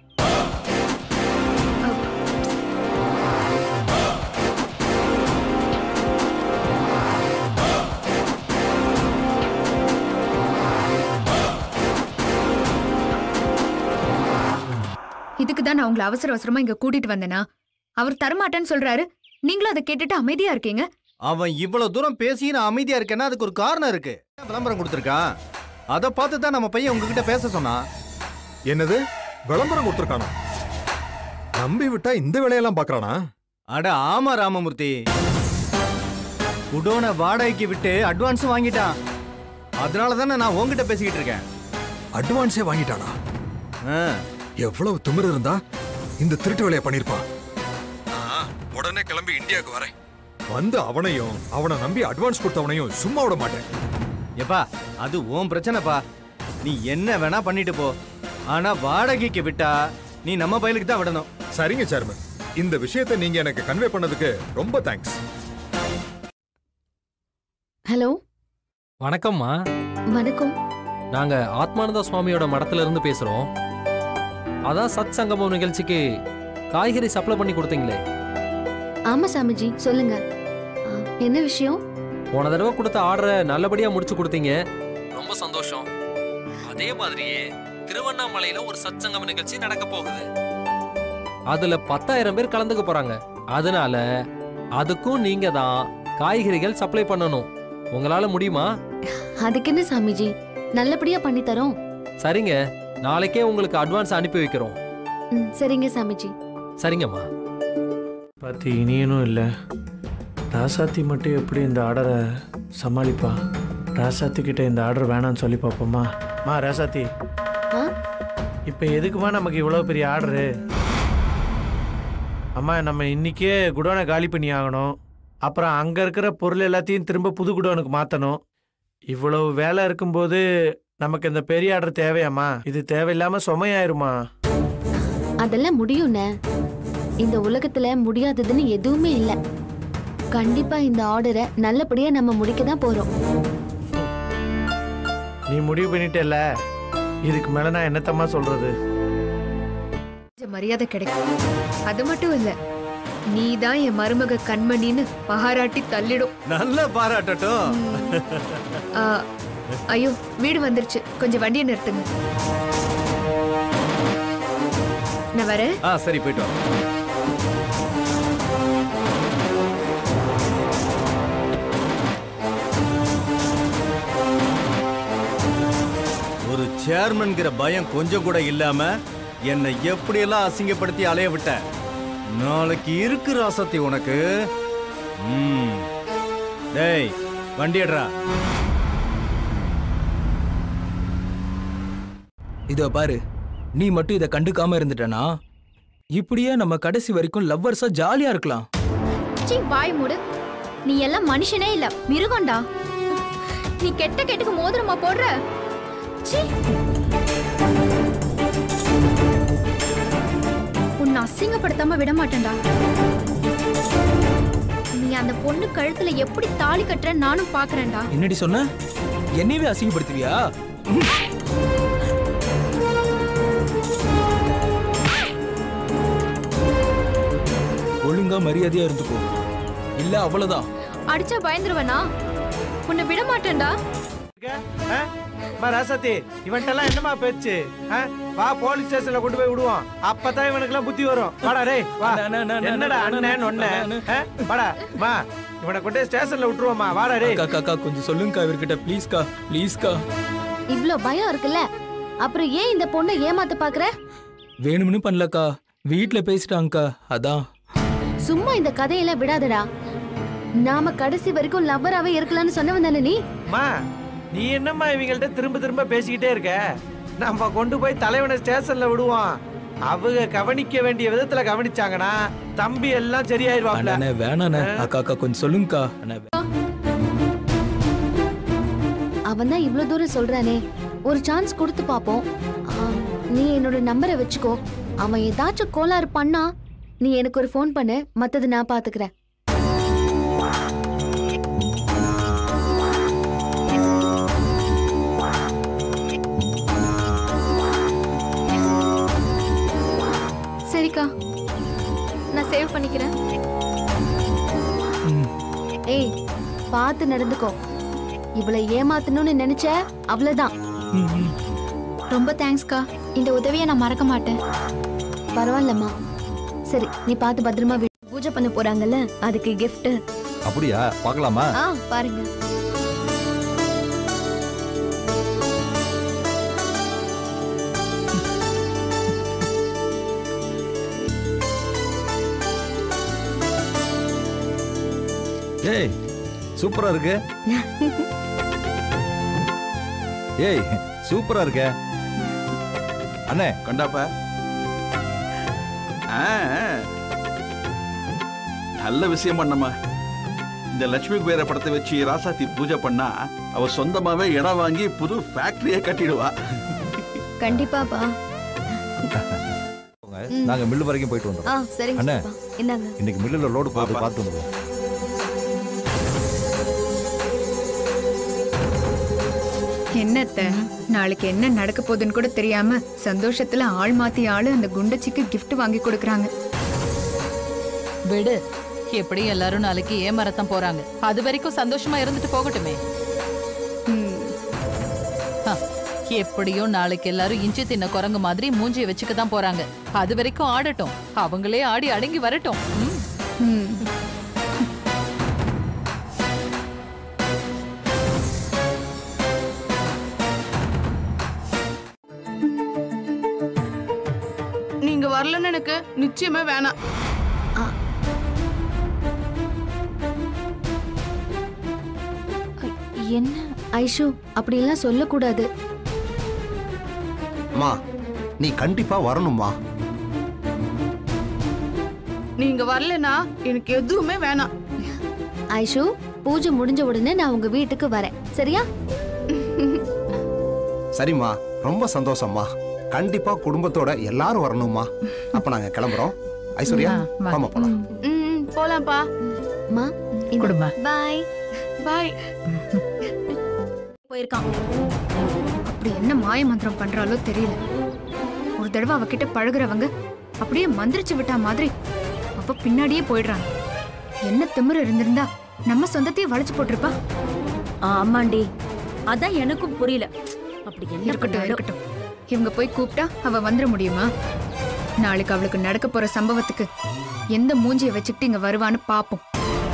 இதுக்கு தான் நான் உங்களை அவசர அவசரமா இங்க கூட்டிட்டு வந்தேனா அவர் தரமாட்டேன்னு சொல்றாரு நீங்களும் அதை கேட்டுட்டு அமைதியா இருக்கீங்க அவன் இவ்வளவு தூரம் பேசி நான் அமைதியா இருக்கேன்னா அதுக்கு ஒரு காரணம் இருக்கு விளம்பரம் கொடுத்துருக்கான் அதை பார்த்து தான் நம்ம பையன் உங்ககிட்ட பேச சொன்னான் என்னது விளம்பரம் கொடுத்துருக்கானா நம்பி விட்டா இந்த வேலையெல்லாம் பாக்குறானா அட ஆமா ராமமூர்த்தி குடோனை வாடகைக்கு விட்டு அட்வான்ஸும் வாங்கிட்டான் அதனால தானே நான் உங்ககிட்ட பேசிக்கிட்டு இருக்கேன் அட்வான்ஸே வாங்கிட்டானா எவ்வளவு திமிரு இருந்தா இந்த திருட்டு வேலையை பண்ணிருப்பான் நான் உடனே கிளம்பி இந்தியாவுக்கு வரேன் வந்து அவனையும் அவனை நம்பி அட்வான்ஸ் கொடுத்தவனையும் சும்மா விட மாட்டேன் எப்பா அது உன் பிரச்சனைப்பா நீ என்ன வேணா பண்ணிட்டு போ ஆனா வாடகைக்கு விட்டா நீ நம்ம பையலுக்கு தான் விடணும் சரிங்க சேர்மன் இந்த விஷயத்தை நீங்க எனக்கு கன்வே பண்ணதுக்கு ரொம்ப தேங்க்ஸ் ஹலோ வணக்கம்மா வணக்கம் நாங்க ஆத்மானந்த சுவாமியோட மடத்துல இருந்து பேசுறோம் அதான் சத் சங்கமம் நிகழ்ச்சிக்கு காய்கறி சப்ளை பண்ணி கொடுத்தீங்களே ஆமா சாமிஜி சொல்லுங்க ஆ, என்ன விஷயம் போன தடவை கொடுத்த ஆர்டரை நல்லபடியா முடிச்சு கொடுத்தீங்க ரொம்ப சந்தோஷம் அதே மாதிரியே திருவண்ணாமலையில ஒரு சத் சங்கம நிகழ்ச்சி நடக்க போகுது அதுல பத்தாயிரம் பேர் கலந்துக்க போறாங்க அதனால அதுக்கும் நீங்க தான் காய்கறிகள் சப்ளை பண்ணணும் உங்களால முடியுமா அதுக்கு என்ன சாமிஜி நல்லபடியா பண்ணி தரோம் சரிங்க நாளைக்கே உங்களுக்கு அட்வான்ஸ் அனுப்பி வைக்கிறோம் ம், சரிங்க சாமிஜி சரிங்கம்மா பார்த்து இனியனும் இல்லை ராசாத்தி மட்டும் எப்படி இந்த ஆர்டரை சமாளிப்பா ராசாத்தி கிட்ட இந்த ஆர்டர் வேணாம்னு சொல்லி பார்ப்போமா மா ராசாத்தி ஆ? இப்போ எதுக்குமா நமக்கு இவ்வளோ பெரிய ஆர்டரு அம்மா நம்ம இன்னைக்கே குடோனை காலி பண்ணி ஆகணும் அப்புறம் அங்கே இருக்கிற பொருள் எல்லாத்தையும் திரும்ப புது குடோனுக்கு மாற்றணும் இவ்வளவு வேலை இருக்கும்போது நமக்கு இந்த பெரிய ஆர்டர் தேவையாம்மா இது தேவையில்லாமல் சுமையாயிருமா அதெல்லாம் முடியும்ண்ணே இந்த உலகத்துல முடியாததுன்னு எதுவுமே இல்ல கண்டிப்பா இந்த ஆர்டரை நல்லபடியா நம்ம முடிக்க தான் போறோம் நீ முடிவு பண்ணிட்டல இதுக்கு மேலே நான் என்னத்தம்மா சொல்கிறது கொஞ்சம் மரியாதை கிடைக்கும் அது மட்டும் இல்ல நீ தான் என் மருமக கண்மணின்னு பாராட்டி தள்ளிடும் நல்ல பாராட்டட்டும் ஆ, ஐயோ வீடு வந்துருச்சு கொஞ்சம் வண்டியை நிறுத்துங்க நான் வரேன் ஆ சரி போயிட்டு வா ஒரு சேர்மன்கிற பயம் கொஞ்சம் கூட இல்லாம என்னை எப்படியெல்லாம் அசிங்கப்படுத்தி அலைய விட்ட நாளைக்கு இருக்கு ராசத்தி உனக்கு ம். டேய் வண்டி எடுறா இதோ பாரு நீ மட்டும் இதை கண்டுக்காம இருந்துட்டனா இப்படியே நம்ம கடைசி வரைக்கும் லவ்வர்ஸா ஜாலியா இருக்கலாம் சீ வாய் மூடு நீ எல்லாம் மனுஷனே இல்ல மிருகம்டா நீ கெட்ட கெட்டுக்கு மோதிரமா போடுற சீ உன்னை அசிங்கப்படுத்தாம விட மாட்டேன்டா நீ அந்த பொண்ணு கழுத்துல எப்படி தாலி கட்டுற நானும் பாக்குறேன்டா என்னடி சொன்ன என்னையவே அசிங்கப்படுத்துவியா ஒழுங்கா மரியாதையா இருந்துக்கோ இல்ல அவ்வளவுதான் அடிச்சா பயந்துருவனா உன்னை விட மாட்டேன்டா அம்மா ராசாத்தி இவன்ட்டெல்லாம் என்னமா பேச்சு ஆ? வா போலீஸ் ஸ்டேஷன்ல கொண்டு போய் விடுவோம் அப்பதான் இவனுக்குலாம் புத்தி வரும் வாடா டேய் வா அண்ணா, அண்ணா, அண்ணா, என்னடா அண்ணா, அண்ணன் ஒண்ணு அண்ணா, வாடா மா இவனை கொண்டு போய் ஸ்டேஷன்ல விட்டுருவோமா வாடா டேய் அக்கா அக்கா கொஞ்சம் சொல்லுங்கக்கா இவர்கிட்ட ப்ளீஸ்க்கா ப்ளீஸ்க்கா இவ்ளோ பயம் இருக்குல்ல அப்புறம் ஏன் இந்த பொண்ணை ஏமாத்த பாக்குற வேணும்னு பண்ணலக்கா வீட்ல பேசிட்டாங்கக்கா அதான் சும்மா இந்த கதையெல்லாம் விடாதடா நாம கடைசி வரைக்கும் லவ்வராவே இருக்கலாம்னு சொன்னவன் தானே நீ மா நீ என்னம்மா இவங்கள்ட்ட திரும்ப திரும்ப பேசிக்கிட்டே இருக்க நம்ம கொண்டு போய் தலைவனை ஸ்டேஷன்ல விடுவோம் அவங்க கவனிக்க வேண்டிய விதத்துல கவனிச்சாங்கன்னா தம்பி எல்லாம் சரியாயிருவாப்ல அண்ணா வேணாண்ணே அக்கா அக்கா கொஞ்சம் சொல்லுங்கக்கா அண்ணா அவன் தான் இவ்ளோ தூரம் சொல்றானே ஒரு சான்ஸ் கொடுத்து பாப்போம் ஆ, நீ என்னோட நம்பரை வச்சுக்கோ அவன் ஏதாச்சும் கோளாறு பண்ணா நீ எனக்கு ஒரு ஃபோன் பண்ணு மத்தது நான் பாத்துக்கிறேன் சரிக்கா நான் சேவ் பண்ணிக்கிறேன் ஏய் பார்த்து நடந்துக்கோ இவளை ஏமாத்தணும்னு நினைச்ச அவ்வளவுதான் ரொம்ப தேங்க்ஸ்க்கா இந்த உதவியை நான் மறக்க மாட்டேன் பரவாயில்லம்மா சரி நீ பார்த்து பத்திரமா வீ- பூஜை பண்ண போறாங்கல்ல அதுக்கு gift அப்படியா பார்க்கலாமா ஆ பாருங்க ஏய் சூப்பரா இருக்கு ஏய் சூப்பரா இருக்க அண்ணே கண்டாப்பா ஆ, ஆ. நல்ல விஷயம் பண்ணம்மா இந்த லட்சுமி குபேர படத்தை வச்சு ராசாத்தி பூஜை பண்ணா அவ சொந்தமாவே இடம் வாங்கி புது ஃபேக்டரியே கட்டிடுவா கண்டிப்பாப்பா நாங்க மில்லு வரைக்கும் போயிட்டு ஆ வந்துடுறோம் சரிங்க அண்ணே சித்தப்பா. இந்தாங்க இன்னைக்கு மில்லுல லோடு போகுது பார்த்து வந்துடுவோம் என்னத்த நாளைக்கு என்ன நடக்க போகுதுன்னு கூட தெரியாம சந்தோஷத்துல ஆள் மாத்தி ஆளு அந்த குண்டச்சிக்கு gift வாங்கி கொடுக்கறாங்க விடு எப்படி எல்லாரும் நாளைக்கு ஏமாறத்தான் போறாங்க அது வரைக்கும் சந்தோஷமா இருந்துட்டு போகட்டுமே ஹ, எப்படியும் நாளைக்கு எல்லாரும் இஞ்சி தின்ன குரங்கு மாதிரி மூஞ்சிய வச்சுக்க தான் போறாங்க அது வரைக்கும் ஆடட்டும் அவங்களே ஆடி அடங்கி வரட்டும் ம். நீங்க வரலன்னு எனக்கு நிச்சயமே வேணாம் என்ன ஐஷு அப்படியெல்லாம் சொல்லக்கூடாது அம்மா நீ கண்டிப்பா வரணும்மா நீங்க வரலனா எனக்கு எதுவுமே வேணாம் ஐஷு பூஜை முடிஞ்ச உடனே நான் உங்க வீட்டுக்கு வரேன் சரியா சரிம்மா ரொம்ப சந்தோஷம்மா கண்டிப்பா குடும்பத்தோட எல்லாரும் வரணும்மா அப்ப நாங்க கிளம்புறோம் ஐஸ்வர்யா வாமா போலாம் ம் போலாம்ப்பா மா குடும்பா பாய் பாய் போயிருக்கான் அப்படி என்ன மாய மந்திரம் பண்றாலோ தெரியல ஒரு தடவை அவகிட்ட பழகுறவங்க அப்படியே மந்திரிச்சு விட்டா மாதிரி அவ பின்னாடியே போயிடுறாங்க என்ன திமிரு இருந்திருந்தா நம்ம சொந்தத்தையே வளைச்சு போட்டிருப்பா ஆமாண்டி அதான் எனக்கும் புரியல அப்படி என்ன இருக்கட்டும் பண்ணாலும் இருக்கட்டும் இவங்க போய் கூப்பிட்டா அவ வந்துட முடியுமா நாளைக்கு அவளுக்கு நடக்க போற சம்பவத்துக்கு எந்த மூஞ்சிய வச்சுக்கிட்டு இங்க வருவான்னு பாப்போம்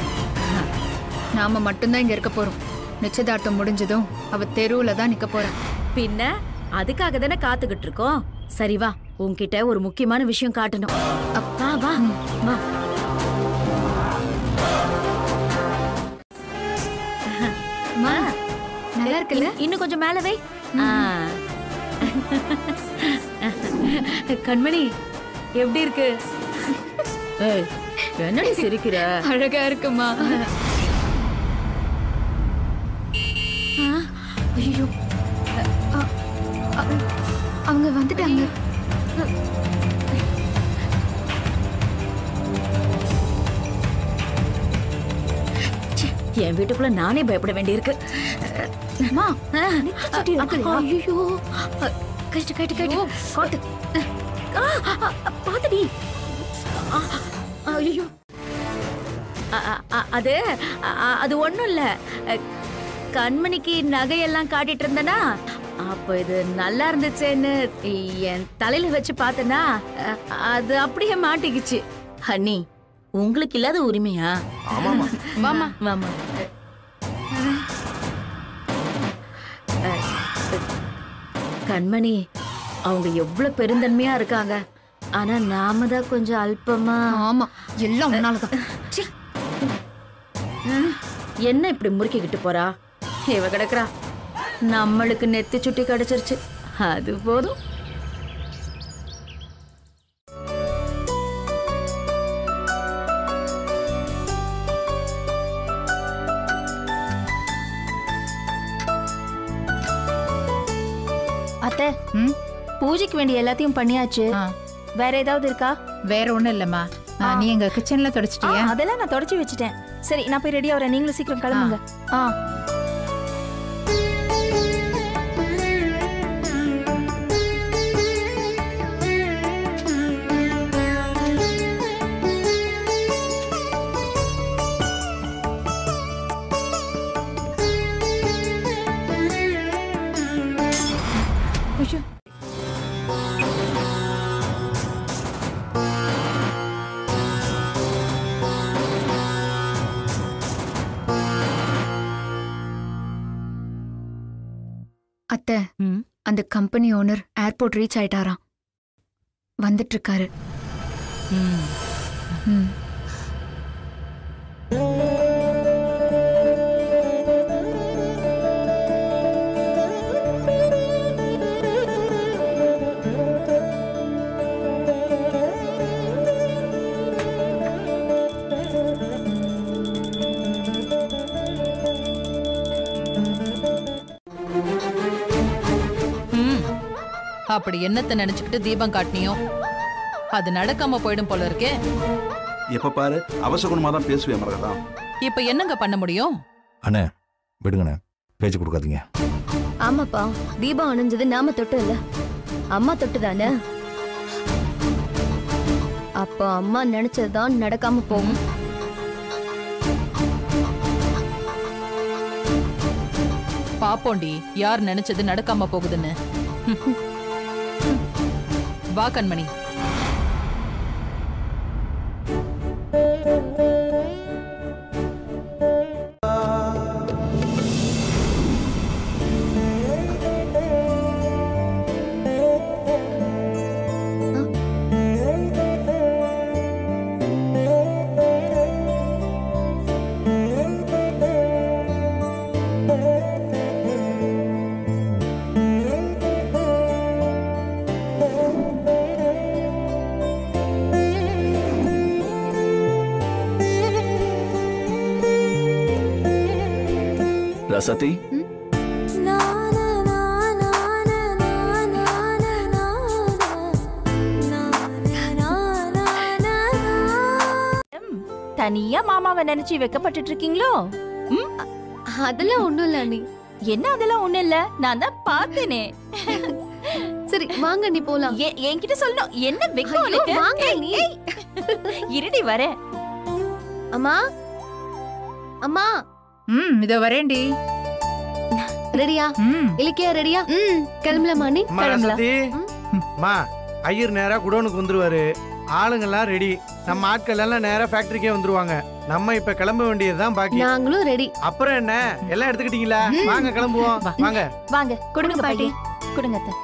நாம மட்டும்தான் இங்க இருக்க போறோம் நிச்சயதார்த்தம் முடிஞ்சதும் அவ தெருவுல தான் நிக்க போறா பின்ன அதுக்காக தானே காத்துக்கிட்டு இருக்கோம் சரி வா உன்கிட்ட ஒரு முக்கியமான விஷயம் காட்டணும் அப்பா வா வா இருக்குல்ல இன்னும் கொஞ்சம் மேல வை ஆ. கண்மணி எப்படி இருக்கு ஏய், என்னடி சிரிக்கிற அழகா இருக்குமா ஐயோ அவங்க வந்துட்டாங்க என் வீட்டுக்குள்ள நானே பயப்பட வேண்டியிருக்கு அம்மா ஐயோ கஷ்ட கட்டு கட்டு காட்டு பாத்துடி ஐயோ அது அ, அ, அது ஒண்ணும் இல்ல அ, கண்மணிக்கு நகையெல்லாம் காட்டிட்டு இருந்தனா அப்போ இது நல்லா இருந்துச்சேன்னு என் தலையில வச்சு பார்த்தனா அ, அது அப்படியே மாட்டிக்கிச்சு ஹனி உங்களுக்கு இல்லாத உரிமையா ஆமாமா வாமா வாமா கண்மணி அவங்க எவ்வளவு பெருந்தன்மையா இருக்காங்க ஆனா நாம தான் கொஞ்சம் அல்பமா ஆமா எல்லாம் உன்னாலதான் ச்சீ. ம், என்ன இப்படி முறுக்கிக்கிட்டு போறா இவ கிடக்குறா நம்மளுக்கு நெத்தி சுட்டி கிடைச்சிருச்சு அது போதும் அத்தை பூஜைக்கு வேண்டிய எல்லாத்தையும் பண்ணியாச்சு வேற ஏதாவது இருக்கா வேற ஒண்ணும் இல்லம்மா ஆ, நீ எங்க கிச்சன்ல தொடச்சிட்டியா ஆ, அதெல்லாம் நான் தொடச்சி வச்சுட்டேன் சரி நான் போய் ரெடியா வரேன் நீங்களும் சீக்கிரம் கிளம்புங்க ஆ ஐயோ. அத்தை அந்த கம்பெனி ஓனர் ஏர்போர்ட் ரீச் ஆயிட்டாராம் வந்துட்டு இருக்காரு ம். ம். அப்படி என்னத்தை நினைச்சுக்கிட்டு தீபம் காட்டினியோ அது நடக்காம போயிடும் போல இருக்கே எப்ப பாரு அவசகுணமா தான் பேசுவேன் மரகதா இப்ப என்னங்க பண்ண முடியும் அண்ணே விடுங்கண்ணே பேச்சு கொடுக்காதீங்க ஆமாப்பா தீபம் அணைஞ்சது நாம தொட்டு இல்ல அம்மா தொட்டு தானே அப்போ அம்மா நினைச்சதுதான் நடக்காம போகும் பாப்போண்டி யார் நினைச்சது நடக்காம போகுதுன்னு ம். வா கண்மணி ரசதி தனியா மாமாவை நினைச்சு வெக்கப்பட்டுட்டு இருக்கீங்களோ ம்? அதெல்லாம் ஒண்ணும் இல்ல நீ என்ன அதெல்லாம் ஒண்ணும் இல்ல நான் தான் பார்த்தேனே சரி வாங்க நீ போலாம் எ- என்கிட்ட சொல்லணும் என்ன வெக்கம் ஐயோ, உனக்கு வாங்க ஏய், நீ. ஏய். இருடி வரேன் அம்மா அம்மா ம் இதோ வரேன்டி ரெடியா இலக்கியா ரெடியா ம் கிளம்பலாமா நீ அம்மா ரசதி அம்மா ஐயர் நேரா குடோனுக்கு வந்துருவாரு ஆளுங்கெல்லாம் ரெடி நம்ம ஆட்கள் எல்லாம் நேரா ஃபேக்டரிக்கே வந்துருவாங்க நம்ம இப்ப கிளம்ப வேண்டியதுதான் பாக்கி நாங்களும் ரெடி அப்புறம் என்ன எல்லாம் எடுத்துக்கிட்டீங்களா வாங்க கிளம்புவோம் வாங்க வாங்க கொடுங்க பாட்டி கொடுங்க அத்தை.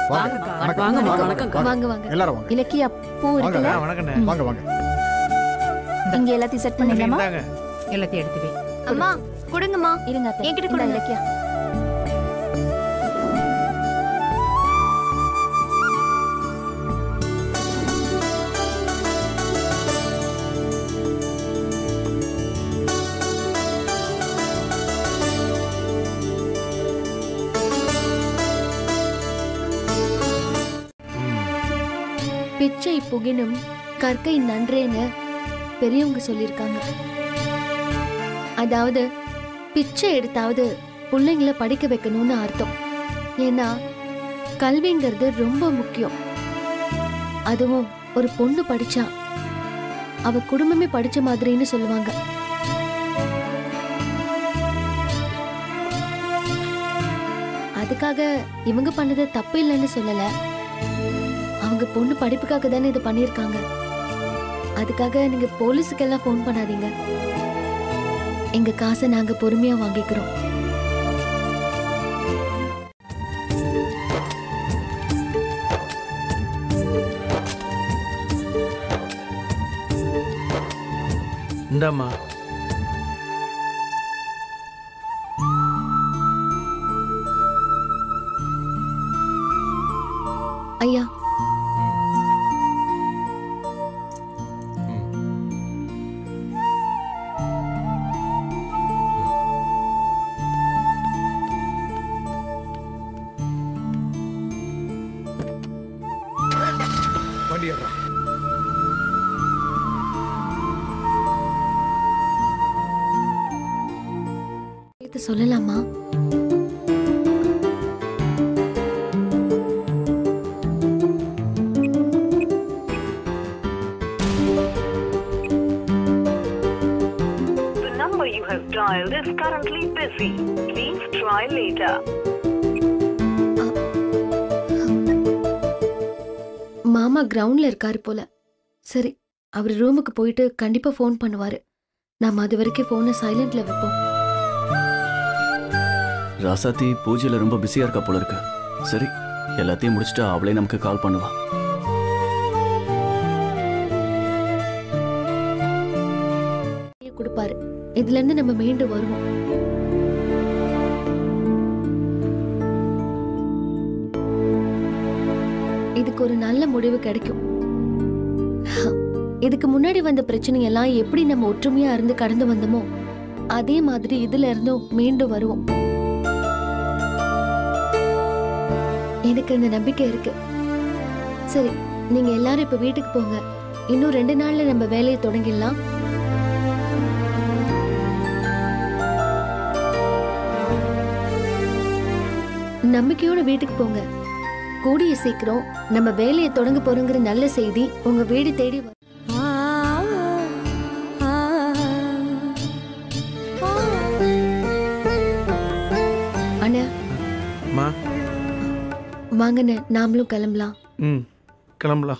வாங்க வணக்கம் வாங்க, வணக்கம் வாங்க வாங்க எல்லாரும் வாங்க இலக்கியா பூ வாங்க இருக்குல்ல வணக்கண்ணே வாங்க வாங்க இங்க எல்லாத்தையும் செட் பண்ணிடலாமா எல்லாத்தையும் எடுத்து வை அம்மா கொடுங்கம்மா இருங்க அத்தை. என்கிட்ட இந்தா, கொடுங்க. இலக்கியா பிச்சை புகினும் கற்கை நன்றேன்னு பெரியவங்க சொல்லியிருக்காங்க அதாவது பிச்சை எடுத்தாவது பிள்ளைங்கள படிக்க வைக்கணும்னு அர்த்தம் ஏன்னா கல்விங்கிறது ரொம்ப முக்கியம் அதுவும் ஒரு பொண்ணு படிச்சா அவ குடும்பமே படிச்ச மாதிரின்னு சொல்லுவாங்க அதுக்காக இவங்க பண்ணது தப்பு இல்லைன்னு சொல்லல அவங்க பொண்ணு படிப்புக்காக தானே இது பண்ணியிருக்காங்க அதுக்காக நீங்க போலீஸுக்கெல்லாம் ஃபோன் பண்ணாதீங்க எங்க காசை நாங்க பொறுமையா வாங்கிக்கிறோம் இந்தாம்மா ஐயா வண்டி ஏறா இது சொல்லலாமா The number you have dialed is currently busy. Please try later. மாமா கிரவுண்ட்ல இருக்காரு போல சரி அவர் ரூமுக்கு போயிட்டு கண்டிப்பா ஃபோன் பண்ணுவாரு நாம அது வரைக்கும் ஃபோனை சைலண்ட்ல வைப்போம் ராசாத்தி பூஜையில ரொம்ப பிஸியா இருக்கா போல இருக்கு சரி எல்லாத்தையும் முடிச்சுட்டு அவளே நமக்கு கால் பண்ணுவா கொடுப்பாரு இதுல இருந்து நம்ம மீண்டு வருவோம் இதுக்கு ஒரு நல்ல முடிவு கிடைக்கும் இதுக்கு முன்னாடி வந்த பிரச்சனையெல்லாம் எப்படி நம்ம ஒற்றுமையா இருந்து கடந்து வந்தோமோ அதே மாதிரி இதுல இருந்தும் மீண்டும் வருவோம் எனக்கு அந்த நம்பிக்கை இருக்கு சரி நீங்க எல்லாரும் இப்ப வீட்டுக்கு போங்க இன்னும் ரெண்டு நாள்ல நம்ம வேலையை தொடங்கிடலாம் நம்பிக்கையோட வீட்டுக்கு போங்க கூடிய சீக்கிரம் நம்ம வேலையை தொடங்க போறோங்கிற நல்ல செய்தி உங்க வீடு தேடி வரும் அண்ணா மா வாங்கண்ணே நாமளும் கிளம்பலாம் ம் கிளம்பலாம்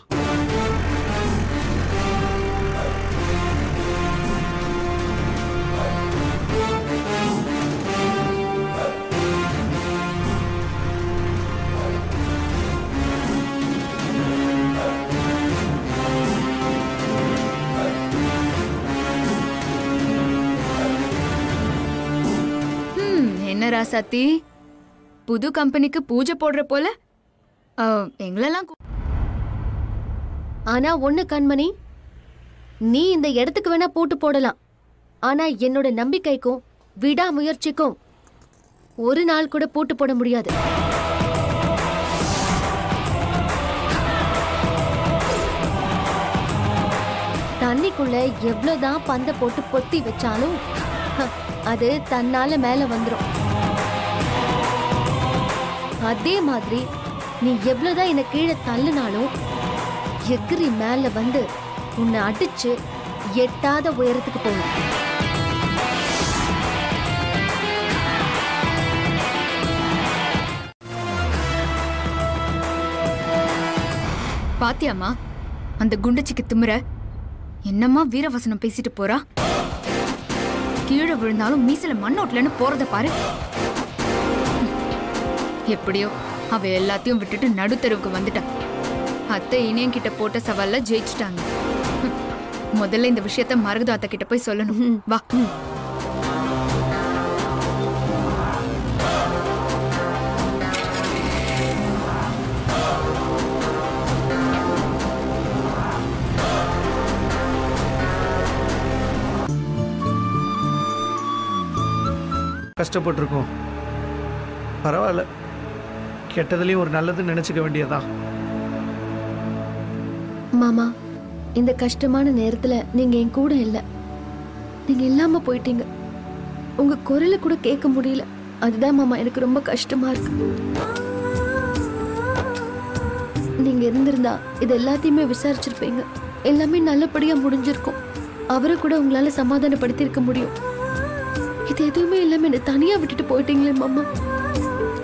ம், என்ன ராசாத்தி புது கம்பெனிக்கு பூஜை போடுற போல ஆ, எங்களெல்லாம் கூ- ஆனா ஒண்ணு கண்மணி நீ இந்த இடத்துக்கு வேணா போட்டு போடலாம் ஆனா என்னோட நம்பிக்கைக்கும் விடாமுயற்சிக்கும் ஒரு நாள் கூட போட்டு போட முடியாது தண்ணிக்குள்ள எவ்வளவுதான் பந்த போட்டு பொத்தி வச்சாலும் ஹ, அது தன்னால மேல வந்துரும் அதே மாதிரி நீ எவ்வளவுதான் என்ன கீழே தள்ளுனாலும் எகிரி மேல வந்து உன்னை அடிச்சு எட்டாத உயரத்துக்கு போகும் பாத்தியாம்மா அந்த குண்டச்சிக்கு திமிர என்னம்மா வீரவசனம் பேசிட்டு போறா கீழே விழுந்தாலும் மீசல மண்ணோட்டலன்னு போறத பாரு எப்படியோ அவ எல்லாத்தையும் விட்டுட்டு நடுத்தெருவுக்கு வந்துட்டா அத்தை இனியன் கிட்ட போட்ட சவால்ல ஜெயிச்சிட்டாங்க ஹம். முதல்ல இந்த விஷயத்த மருது அத்தை கிட்ட போய் சொல்லணும் வா கஷ்டப்பட்டிருக்கோம் பரவாயில்ல கெட்டதுலேயும் ஒரு நல்லது நினச்சிக்க வேண்டியதுதான் மாமா இந்த கஷ்டமான நேரத்துல நீங்க என் கூட இல்ல நீங்க இல்லாம போயிட்டீங்க உங்க குரலை கூட கேட்க முடியல அதுதான் மாமா எனக்கு ரொம்ப கஷ்டமா இருக்கு நீங்க இருந்திருந்தா இது எல்லாத்தையுமே விசாரிச்சிருப்பீங்க எல்லாமே நல்லபடியா முடிஞ்சிருக்கும் அவரை கூட உங்களால சமாதானப்படுத்தி இருக்க முடியும் இது எதுவுமே இல்லாம என்ன தனியா விட்டுட்டு போயிட்டீங்களே மாமா